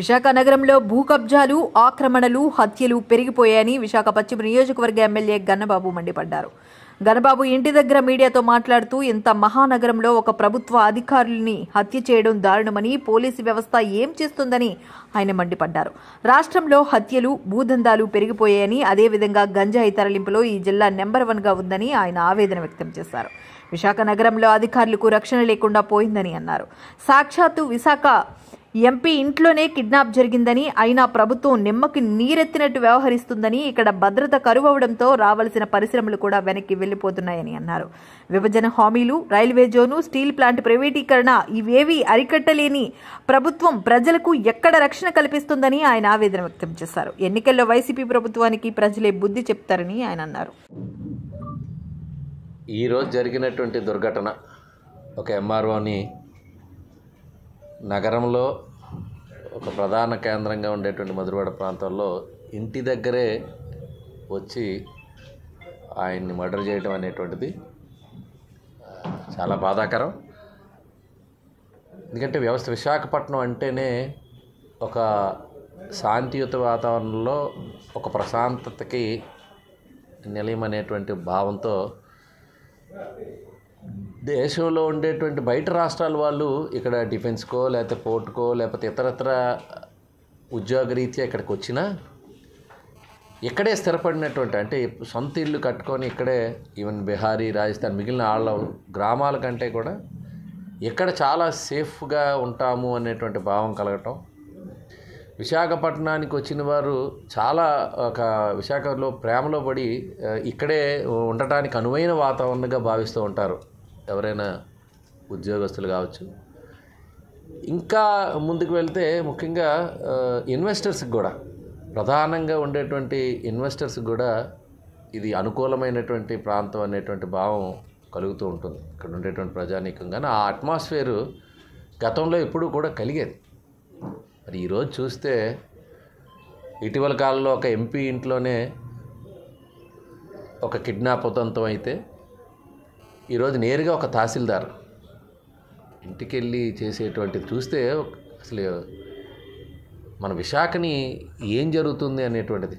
విశాఖ నగరంలో భూ కబ్జాలు ఆక్రమణలు హత్యలు పెరిగిపోయాయని విశాఖ పశ్చిమ నియోజకవర్గ ఎమ్మెల్యే గన్నబాబు మండిపడ్డారు గన్నబాబు ఇంటి దగ్గర మీడియాతో మాట్లాడుతూ ఇంత మహానగరంలో ఒక ప్రభుత్వ అధికారుల్ని హత్య చేయడం దారుణమని పోలీసు వ్యవస్థ ఏం చేస్తుందని ఆయన మండిపడ్డారు రాష్ట్రంలో హత్యలు భూదందాలు పెరిగిపోయాయని అదేవిధంగా గంజాయి తరలింపులో ఈ జిల్లా నెంబర్ వన్ గా ఉందని ఆయన ఆవేదన వ్యక్తం చేశారు విశాఖ నగరంలో అధికారులకు రక్షణ లేకుండా పోయిందని అన్నారు సాక్షాత్తు విశాఖ ఎంపీ ఇంట్లోనే కిడ్నాప్ జరిగిందని అయినా ప్రభుత్వం నిమ్మకి నీరెత్తినట్టు వ్యవహరిస్తుందని ఇక్కడ భద్రత కరువవడంతో రావాల్సిన పరిశ్రమలు కూడా వెనక్కి వెళ్లిపోతున్నాయని అన్నారు విభజన హామీలు రైల్వే జోను స్టీల్ ప్లాంట్ ప్రైవేటీకరణ ఇవేవీ అరికట్టలేని ప్రభుత్వం ప్రజలకు ఎక్కడ రక్షణ కల్పిస్తుందని ఆయన ఆవేదన వ్యక్తం చేశారు ఎన్నికల్లో వైసీపీ ప్రభుత్వానికి ప్రజలే బుద్ధి చెప్తారని ఆయన అన్నారు ఈరోజు జరిగినటువంటి దుర్ఘటన ఒక ఎంఆర్ఓని నగరంలో ఒక ప్రధాన కేంద్రంగా ఉండేటువంటి మధురవాడ ప్రాంతంలో ఇంటి దగ్గరే వచ్చి ఆయన్ని మర్డర్ చేయడం అనేటువంటిది చాలా బాధాకరం ఎందుకంటే వ్యవస్థ విశాఖపట్నం అంటేనే ఒక శాంతియుత వాతావరణంలో ఒక ప్రశాంతతకి నిలయం అనేటువంటి భావంతో దేశంలో ఉండేటువంటి బయట రాష్ట్రాల వాళ్ళు ఇక్కడ డిఫెన్స్కో లేకపోతే పోర్టుకో లేకపోతే ఇతరత్ర ఉద్యోగరీత్యా ఇక్కడికి వచ్చినా ఇక్కడే స్థిరపడినటువంటి అంటే సొంత ఇల్లు కట్టుకొని ఇక్కడే ఈవెన్ బీహారీ రాజస్థాన్ మిగిలిన వాళ్ళ గ్రామాల కంటే కూడా ఇక్కడ చాలా సేఫ్గా ఉంటాము అనేటువంటి భావం కలగటం విశాఖపట్నానికి వచ్చిన వారు చాలా ఒక విశాఖలో ప్రేమలో పడి ఆ, ఇక్కడే ఉండటానికి అనువైన వాతావరణంగా భావిస్తూ ఉంటారు ఎవరైనా ఉద్యోగస్తులు కావచ్చు ఇంకా ముందుకు వెళ్తే ముఖ్యంగా ఆ, ఇన్వెస్టర్స్కి కూడా ప్రధానంగా ఉండేటువంటి ఇన్వెస్టర్స్కి కూడా ఇది అనుకూలమైనటువంటి ప్రాంతం అనేటువంటి భావం కలుగుతూ ఉంటుంది ఇక్కడ ఉండేటువంటి ప్రజానీకం కానీ ఆ అట్మాస్ఫియర్ గతంలో ఎప్పుడూ కూడా కలిగేది మరి ఈరోజు చూస్తే ఇటీవల కాలంలో ఒక ఎంపీ ఇంట్లోనే ఒక కిడ్నాప్ ఉదంతం అయితే ఈరోజు నేరుగా ఒక తహసీల్దార్ ఇంటికి వెళ్ళి చేసేటువంటిది చూస్తే అసలు మన విశాఖని ఏం జరుగుతుంది అనేటువంటిది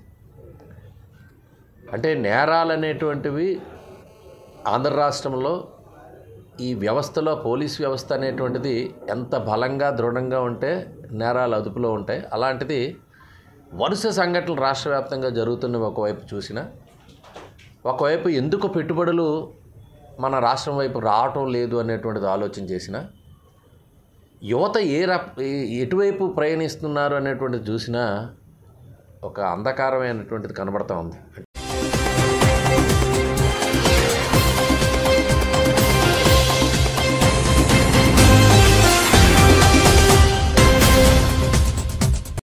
అంటే నేరాలు అనేటువంటివి ఆంధ్ర రాష్ట్రంలో ఈ వ్యవస్థలో పోలీస్ వ్యవస్థ అనేటువంటిది ఎంత బలంగా దృఢంగా ఉంటే నేరాలు అదుపులో ఉంటాయి అలాంటిది వరుస సంఘటనలు రాష్ట్ర వ్యాప్తంగా జరుగుతున్నవి ఒకవైపు చూసినా ఒకవైపు ఎందుకు పెట్టుబడులు మన రాష్ట్రం వైపు రావటం లేదు అనేటువంటిది ఆలోచన చేసిన యువత ఏ ర ఎటువైపు ప్రయాణిస్తున్నారు అనేటువంటిది చూసినా ఒక అంధకారమైనటువంటిది కనబడతా ఉంది